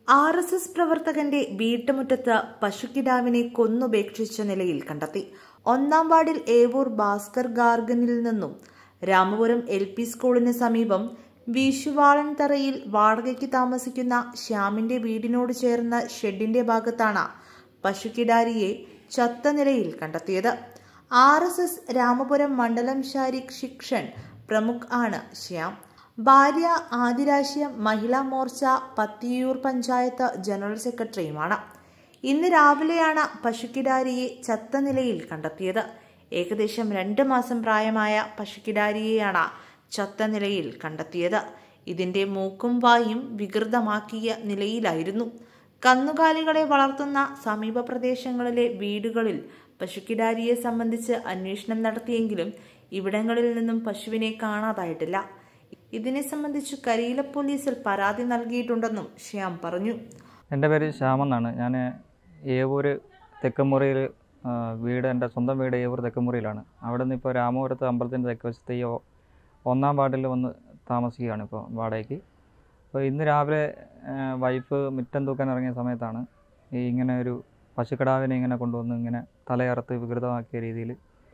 R S S പ്രവർത്തകന്റെ വീട്ടുമുറ്റത്ത് പശുക്കിടാവിനെ കൊന്നുപേക്ഷിച്ച നിലയിൽ കണ്ടെത്തി ഒന്നാം വാർഡിൽ ഏവൂർ ഭാസ്കർ ഗാർഗനിൽ നിന്നും രാമപുരം എൽ പി സ്കൂളിന് സമീപം വീശുവാളൻതറയിൽ വാടകയ്ക്ക് താമസിക്കുന്ന ശ്യാമിന്റെ വീടിനോട് ചേർന്ന ഷെഡിന്റെ ഭാഗത്താണ് പശുക്കിടാരിയെ ചത്ത നിലയിൽ കണ്ടെത്തിയത് ആർ എസ് എസ് രാമപുരം മണ്ഡലം ശാരിക് ശിക്ഷൻ പ്രമുഖ് ആണ് ശ്യാം ഭാര്യ ആദിരാശ്യം മഹിളാ മോർച്ച പത്തിയൂർ പഞ്ചായത്ത് ജനറൽ സെക്രട്ടറിയുമാണ് ഇന്ന് രാവിലെയാണ് പശുക്കിടാരിയെ ചത്ത നിലയിൽ കണ്ടെത്തിയത് ഏകദേശം രണ്ട് മാസം പ്രായമായ പശുക്കിടാരിയെയാണ് ചത്ത നിലയിൽ കണ്ടെത്തിയത് ഇതിന്റെ മൂക്കും വായും വികൃതമാക്കിയ നിലയിലായിരുന്നു കന്നുകാലികളെ വളർത്തുന്ന സമീപ പ്രദേശങ്ങളിലെ വീടുകളിൽ പശുക്കിടാരിയെ സംബന്ധിച്ച് അന്വേഷണം നടത്തിയെങ്കിലും ഇവിടങ്ങളിൽ നിന്നും പശുവിനെ കാണാതായിട്ടില്ല ഇതിനെ സംബന്ധിച്ച് കരിയില പോലീസിൽ പരാതി നൽകിയിട്ടുണ്ടെന്നും ശ്യാം പറഞ്ഞു എൻ്റെ പേര് ശ്യാമെന്നാണ് ഞാൻ ഏവൂര് തെക്കമുറിയിൽ വീട് എൻ്റെ സ്വന്തം വീട് ഏവൂർ തെക്കമുറിയിലാണ് അവിടെ നിന്ന് ഇപ്പോൾ രാമപുരത്ത് അമ്പലത്തിൻ്റെ തെക്ക് വശത്ത് ഈ ഒ- ഒന്നാം വാർഡിൽ വന്ന് താമസിക്കുകയാണ് ഇപ്പോൾ വാടകയ്ക്ക് അപ്പോൾ ഇന്ന് രാവിലെ ആ, വൈഫ് മുറ്റം തൂക്കാൻ ഇറങ്ങിയ സമയത്താണ് ഈ ഇങ്ങനെ ഒരു പശുക്കിടാവിനെ ഇങ്ങനെ കൊണ്ടുവന്ന് ഇങ്ങനെ തലയറുത്ത് വികൃതമാക്കിയ രീതിയിൽ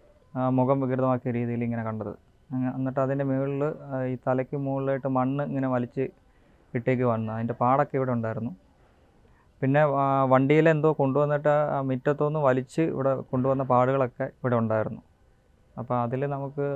മുഖം വികൃതമാക്കിയ രീതിയിൽ ഇങ്ങനെ കണ്ടത് അങ്ങ- എന്നിട്ട് അതിൻ്റെ മുകളിൽ ഈ തലയ്ക്ക് മുകളിലായിട്ട് മണ്ണ് ഇങ്ങനെ വലിച്ച് ഇട്ടേക്ക് വന്നു അതിൻ്റെ പാടൊക്കെ ഇവിടെ ഉണ്ടായിരുന്നു പിന്നെ വണ്ടിയിൽ എന്തോ കൊണ്ടുവന്നിട്ട് ആ മുറ്റത്തുനിന്ന് വലിച്ച് ഇവിടെ കൊണ്ടുവന്ന പാടുകളൊക്കെ ഇവിടെ ഉണ്ടായിരുന്നു അപ്പോൾ അതിൽ നമുക്ക്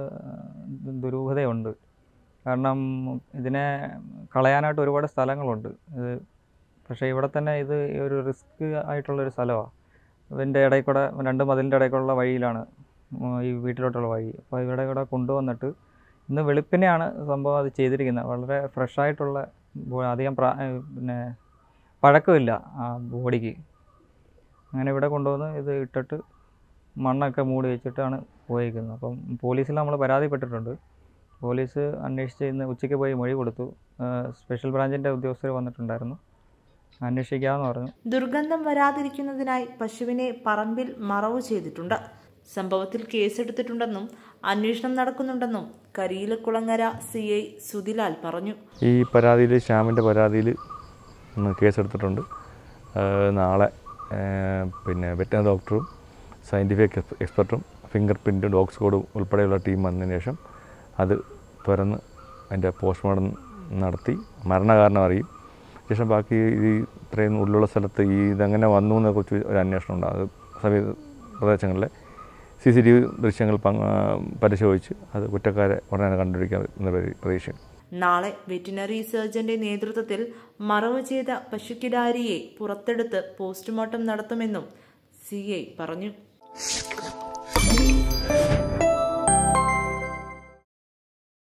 ദുരൂഹതയുണ്ട് കാരണം ഇതിനെ കളയാനായിട്ട് ഒരുപാട് സ്ഥലങ്ങളുണ്ട് ഇത് പക്ഷേ ഇവിടെ തന്നെ ഇത് ഒരു റിസ്ക് ആയിട്ടുള്ളൊരു സ്ഥലമാണ് ഇതിൻ്റെ ഇടയിൽ കൂടെ രണ്ട് മതിലിൻ്റെ ഇടയിൽ കൂടെയുള്ള വഴിയിലാണ് ഉം, ഈ വീട്ടിലോട്ടുള്ള വഴി അപ്പോൾ ഇവിടെ കൂടെ കൊണ്ടുവന്നിട്ട് ഇന്ന് വെളുപ്പിനെയാണ് സംഭവം അത് ചെയ്തിരിക്കുന്നത് വളരെ ഫ്രഷായിട്ടുള്ള അധികം പ്രാ ഏഹ് പിന്നെ പഴക്കമില്ല ആ ബോഡിക്ക് അങ്ങനെ ഇവിടെ കൊണ്ടുവന്ന് ഇത് ഇട്ടിട്ട് മണ്ണൊക്കെ മൂടി വെച്ചിട്ടാണ് പോയിരിക്കുന്നത് അപ്പം പോലീസിൽ നമ്മൾ പരാതിപ്പെട്ടിട്ടുണ്ട് പോലീസ് അന്വേഷിച്ച് ഇന്ന് ഉച്ചയ്ക്ക് പോയി മൊഴി കൊടുത്തു ഏഹ് സ്പെഷ്യൽ ബ്രാഞ്ചിൻ്റെ ഉദ്യോഗസ്ഥർ വന്നിട്ടുണ്ടായിരുന്നു അന്വേഷിക്കാമെന്ന് പറഞ്ഞു ദുർഗന്ധം വരാതിരിക്കുന്നതിനായി പശുവിനെ പറമ്പിൽ മറവ് ചെയ്തിട്ടുണ്ട് സംഭവത്തിൽ കേസെടുത്തിട്ടുണ്ടെന്നും അന്വേഷണം നടക്കുന്നുണ്ടെന്നും കരിയിലക്കുളങ്ങര സി ഐ സുതിലാൽ പറഞ്ഞു ഈ പരാതിയിൽ ശ്യാമിൻ്റെ പരാതിയിൽ ഒന്ന് കേസെടുത്തിട്ടുണ്ട് ആ, നാളെ ആ, പിന്നെ വെറ്റനറി ഡോക്ടറും സയൻറ്റിഫിക് എക്സ്പെർട്ടും ഫിംഗർ പ്രിൻറ്റും ഡോഗ് സ്കോഡും ഉൾപ്പെടെയുള്ള ടീം വന്നതിന് ശേഷം അത് തുറന്ന് അതിൻ്റെ പോസ്റ്റ്മോർട്ടം നടത്തി മരണകാരണം അറിയും ശേഷം ബാക്കി ഈ ഇത്രയും ഉള്ളിലുള്ള സ്ഥലത്ത് ഈ ഇതെങ്ങനെ വന്നു എന്നതിനെ കുറിച്ച് ഒരു അന്വേഷണം ഉണ്ട് അത് സമീപ പ്രദേശങ്ങളിലെ സി സി ടി വി ദൃശ്യങ്ങൾ പങ്ക് ആ, പരിശോധിച്ച് അത് കുറ്റക്കാരെ ഉടനെ കണ്ടുപിടിക്കാൻ എന്ന പ്രതീക്ഷയാണ് നാളെ വെറ്റിനറി സർജന്റെ നേതൃത്വത്തിൽ മറവ് ചെയ്ത പശുക്കിടാരിയെ പുറത്തെടുത്ത് പോസ്റ്റ്മോർട്ടം നടത്തുമെന്നും സി ഐ പറഞ്ഞു